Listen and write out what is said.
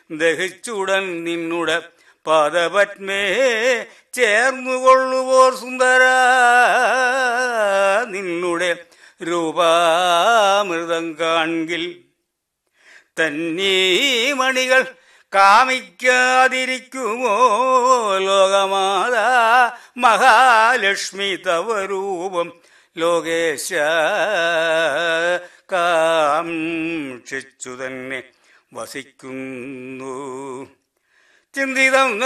ദഹിച്ചുടൻ നിന്നുടെ പാദപത്മേ ചേർന്നുകൊള്ളുവോർ സുന്ദര നിന്നുടെ രൂപാമൃതം കാൺകിൽ തന്നീ മണികൾ കാമിക്കാതിരിക്കുമോ ലോകമാതാ മഹാലക്ഷ്മി തവ രൂപം ലോകേശ കാക്ഷിച്ചു തന്നെ വസിക്കുന്നു ചിന്തിതം